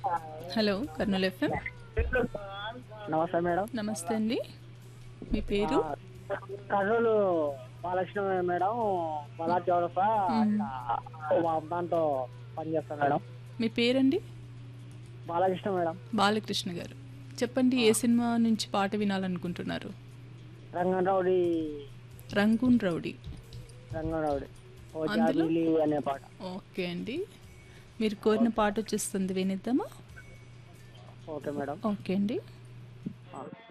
Hello Kurnool FM నమస్తే madam నమస్తే అండి మీ పేరు కర్నూలు బాలకృష్ణ మేడం బలా చౌరసా దాంతో పనిచేస్తాను మేడం మీ పేరండి బాలకృష్ణ మేడం బాలకృష్ణ గారు చెప్పండి ఏ సినిమా నుంచి పాట వినాలనుకుంటున్నారు రంగనరౌడి రంగూన్ రౌడీ రంగనరౌడి ఓ అందులో? జాబిలి అనే పాట ఓకే అండి మీరు కోరిన పాట వచ్చేస్తుంది వినిద్దామా ఓకే మేడం ఓకే అండి ఆ.